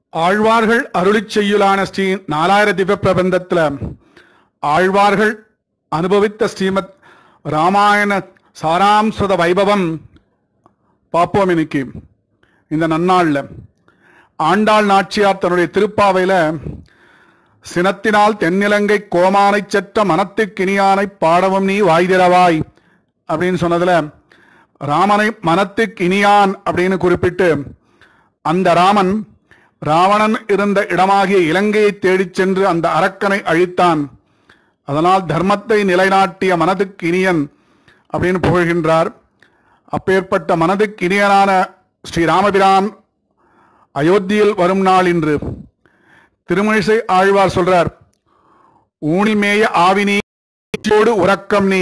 ஆழ்வார்கள் அருளிச் செய்யுளான ஸ்ரீ நாலாயிர திவ்ய பிரபந்தத்துல ஆழ்வார்கள் அனுபவித்த ஸ்ரீமத் ராமாயண சாராம்சத வைபவம் பார்ப்போம் இன்னைக்கு இந்த நன்னாள்ல ஆண்டாள் நாச்சியார் தன்னுடைய திருப்பாவையில சினத்தினால் தென்னிலங்கை கோமானைச் செற்ற மனத்துக்கினியானை பாடவும் நீ வாய்திரவாய் அப்படின்னு சொன்னதுல ராமனை மனத்துக்கினியான் அப்படின்னு குறிப்பிட்டு அந்த ராமன் ராவணன் இருந்த இடமாகிய இலங்கையை தேடிச் சென்று அந்த அரக்கனை அழித்தான் அதனால் தர்மத்தை நிலைநாட்டிய மனதுக்கினியன் அப்படின்னு புகழ்கின்றார் அப்பேற்பட்ட மனதுக்கினியனான ஸ்ரீ ராமபிரான் அயோத்தியில் வரும் நாள் இன்று திருமணிசை ஆழ்வார் சொல்றார் ஊனில் மேய ஆவினி ோடு உறக்கம் நீ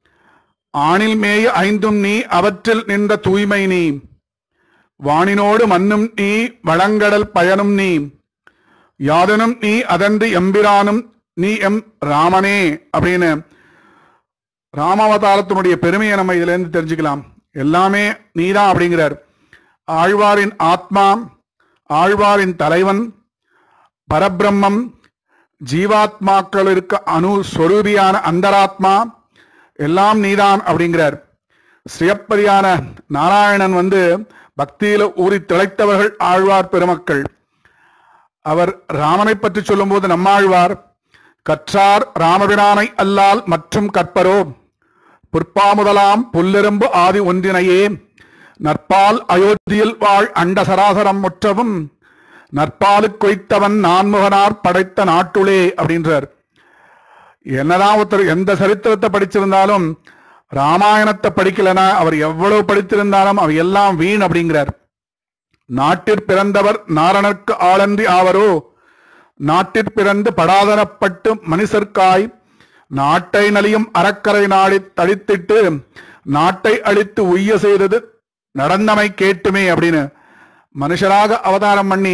ஆணில் மேய ஐந்தும் நீ அவற்றில் நின்ற தூய்மை நீ வானினோடு மண்ணும் நீ வளங்கடல் பயனும் நீ யாதனும் நீ அதன்று எம்பிரானும் நீ எம் ராமனே அப்படின்னு ராமாவதாரத்தினுடைய பெருமையை நம்ம இதுல இருந்து தெரிஞ்சுக்கலாம் எல்லாமே நீதான் அப்படிங்கிறார் ஆழ்வாரின் ஆத்மா ஆழ்வாரின் தலைவன் பரபிரம்மம் ஜீவாத்மாக்களுக்கு அணு ஸ்வரூபியான அந்தராத்மா எல்லாம் நீதான் அப்படிங்கிறார் ஸ்ரீயப்பதியான நாராயணன் வந்து பக்தியில ஊறி திளைத்தவர்கள் ஆழ்வார் பெருமக்கள் அவர் ராமனை பற்றி சொல்லும்போது நம்மாழ்வார் கற்றார் ராமபிரானை அல்லால் மற்றும் கற்பரோ புற்பாமுதலாம் புல்லெரும்பு ஆதி ஒன்றினையே நற்பால் அயோத்தியில் வாழ் அண்ட சராசரம் முற்றவும் நற்பாலு கொய்த்தவன் நான்முகனார் படைத்த நாட்டுளே அப்படின்றார் என்னதான் ஒருத்தர் எந்த சரித்திரத்தை படிச்சிருந்தாலும் ராமாயணத்தை படிக்கலனா அவர் எவ்வளவு படித்திருந்தாலும் அவர் எல்லாம் வீண் அப்படிங்கிறார் நாட்டிற் பிறந்தவர் நாரணர்க்கு ஆளன்றி ஆவரோ நாட்டிற் பிறந்து படாதனப்பட்டு மனுஷர்க்காய் நாட்டை நலியும் அறக்கரை நாடி தடித்திட்டு நாட்டை அழித்து உய்ய செய்தது நடந்தமை கேட்டுமே அப்படின்னு மனுஷராக அவதாரம் பண்ணி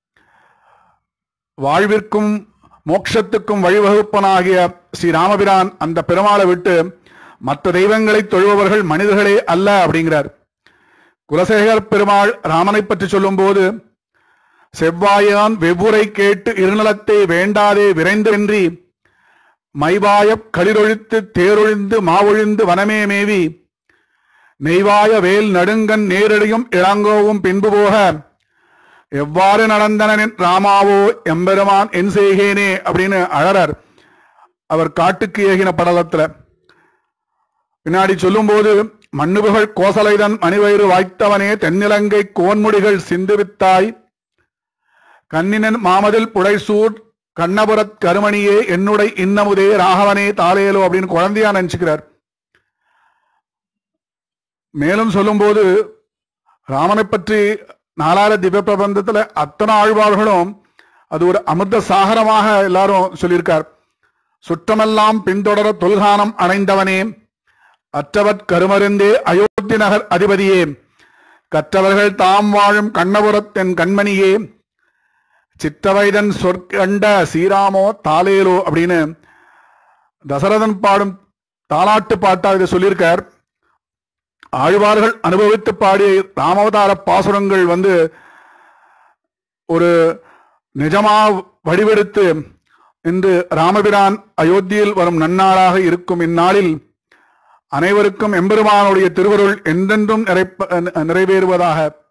வாழ்விற்கும் மோட்சத்துக்கும் வழிவகுப்பனாகிய ஸ்ரீ ராமபிரான் அந்த பெருமாளை விட்டு மற்ற தெய்வங்களை தொழுபவர்கள் மனிதர்களே அல்ல அப்படிங்கிறார் குலசேகர் பெருமாள் ராமனை பற்றி சொல்லும்போது செவ்வாயான் வெவ்வுரை கேட்டு இருநலத்தை வேண்டாதே விரைந்தென்றி மைவாயப் களிரொழித்து தேரொழிந்து மாவொழிந்து வனமே மேவி நெய்வாய வேல் நடுங்கன் நேரடியும் இளங்கோவும் பின்பு போக எவ்வாறு நடந்தனன் ராமாவோ எம்பெருமான் என் செய்கேனே அப்படின்னு அழறார் அவர் காட்டுக்கு ஏகின படலத்துல பின்னாடி சொல்லும்போது மண்ணுபுகள் கோசலைதன் மணிவயிறு வாய்த்தவனே தென்னிலங்கை கோன்முடிகள் சிந்துவித்தாய் கண்ணினன் மாமதில் புடைசூட் கண்ணபுரத் கருமணியே என்னுடை இன்னமுதே ராகவனே தாலேலோ அப்படின்னு குழந்தையா நினைச்சுக்கிறார் மேலும் சொல்லும்போது ராமனை பற்றி நாலாயிர திவ்ய பிரபந்தத்துல அத்தனை ஆழ்வார்களும் அது ஒரு அமிர்த சாகரமாக எல்லாரும் சொல்லியிருக்கார் சுற்றமெல்லாம் பின்தொடர தொல்கானம் அணைந்தவனே அற்றவற் கருமருந்தே அயோத்தி நகர் அதிபதியே கற்றவர்கள் தாம் வாழும் கண்ணபுரத்தென் கண்மணியே சித்தவைதன் சொற்கண்ட சீராமோ தாலேலோ அப்படின்னு தசரதன் பாடும் தாலாட்டு பாட்டா இதை சொல்லியிருக்கார் ஆழ்வார்கள் அனுபவித்து பாடிய ராமாவதார பாசுரங்கள் வந்து ஒரு நிஜமா வடிவெடுத்து இன்று ராமபிரான் அயோத்தியில் வரும் நன்னாளாக இருக்கும் இந்நாளில் அனைவருக்கும் எம்பெருமானுடைய திருவருள் என்றென்றும் நிறைப்ப நிறைவேறுவதாக